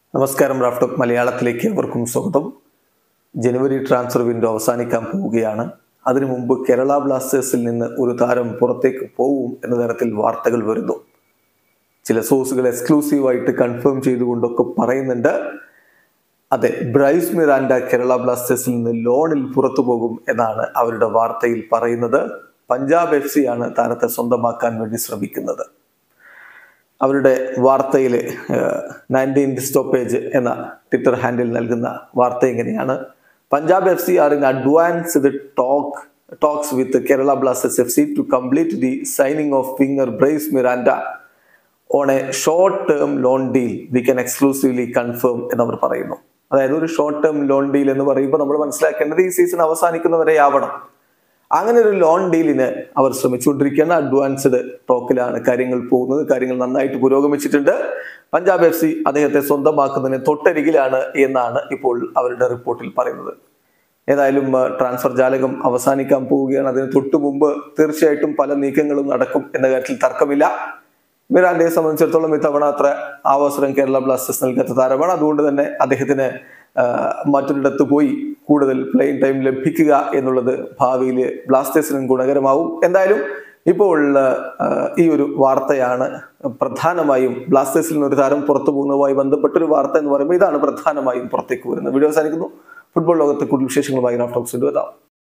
നമസ്കാരം റാഫ്റ്റോക്ക് മലയാളത്തിലേക്ക് അവർക്കും സ്വാഗതം ജനുവരി ട്രാൻസ്ഫർ വിൻഡോ അവസാനിക്കാൻ പോവുകയാണ് അതിനു മുമ്പ് കേരള ബ്ലാസ്റ്റേഴ്സിൽ നിന്ന് ഒരു താരം പുറത്തേക്ക് പോവും എന്ന തരത്തിൽ വാർത്തകൾ വരുന്നു ചില സോഴ്സുകൾ എക്സ്ക്ലൂസീവായിട്ട് കൺഫേം ചെയ്തുകൊണ്ടൊക്കെ പറയുന്നുണ്ട് അതെ ബ്രൈസ് മിറാൻഡ കേരള ബ്ലാസ്റ്റേഴ്സിൽ നിന്ന് ലോണിൽ പുറത്തു പോകും എന്നാണ് അവരുടെ വാർത്തയിൽ പറയുന്നത് പഞ്ചാബ് എഫ് സി ആണ് താരത്തെ സ്വന്തമാക്കാൻ വേണ്ടി ശ്രമിക്കുന്നത് അവരുടെ വാർത്തയിൽ നയൻറ്റീൻ സ്റ്റോപ്പേജ് എന്ന ട്വിറ്റർ ഹാൻഡിൽ നൽകുന്ന വാർത്ത എങ്ങനെയാണ് Punjab F C are in advanced talk talks with Kerala Blasters F C to complete the signing of winger Bryce Miranda on a short term loan deal we can exclusively confirm എന്നവർ പറയുന്നു അതായത് ഒരു short term loan deal എന്ന് പറയുമ്പോൾ നമ്മൾ മനസ്സിലാക്കേണ്ടത് ഈ season അവസാനിക്കുന്നവരെ ആവണം അങ്ങനെ ഒരു ലോൺ ഡീലിന് അവർ ശ്രമിച്ചുകൊണ്ടിരിക്കുകയാണ് അഡ്വാൻസ്ഡ് ടോക്കിലാണ് കാര്യങ്ങൾ പോകുന്നത് കാര്യങ്ങൾ നന്നായിട്ട് പുരോഗമിച്ചിട്ടുണ്ട് പഞ്ചാബ് എഫ് സി അദ്ദേഹത്തെ സ്വന്തമാക്കുന്നതിന് തൊട്ടരികിലാണ് എന്നാണ് ഇപ്പോൾ അവരുടെ റിപ്പോർട്ടിൽ പറയുന്നത് ഏതായാലും ട്രാൻസ്ഫർ ജാലകം അവസാനിക്കാൻ പോവുകയാണ് അതിന് തൊട്ടു മുമ്പ് തീർച്ചയായിട്ടും പല നീക്കങ്ങളും നടക്കും എന്ന കാര്യത്തിൽ തർക്കമില്ല മിറാൻഡയെ സംബന്ധിച്ചിടത്തോളം ഇത്തവണ അത്ര അവസരം കേരള ബ്ലാസ്റ്റേഴ്സ് നൽകാത്ത താരമാണ് അതുകൊണ്ട് തന്നെ അദ്ദേഹത്തിന് മറ്റൊരിടത്ത് പോയി കൂടുതൽ പ്ലേയിങ് ടൈം ലഭിക്കുക എന്നുള്ളത് ഭാവിയിൽ ബ്ലാസ്റ്റേഴ്സിനും ഗുണകരമാവും എന്തായാലും ഇപ്പോൾ ഈ ഒരു വാർത്തയാണ് പ്രധാനമായും ബ്ലാസ്റ്റേഴ്സിൽ നിന്ന് ഒരു താരം പുറത്തു പോകുന്നതുമായി ബന്ധപ്പെട്ടൊരു വാർത്ത എന്ന് പറയുമ്പോൾ ഇതാണ് പ്രധാനമായും പുറത്തേക്ക് വരുന്നത് വീഡിയോ അവസാനിക്കുന്നു ഫുട്ബോൾ ലോകത്തെ കൂടുതൽ വിശേഷങ്ങളുമായി റാഫ്റ്റോക്സ് എത്താം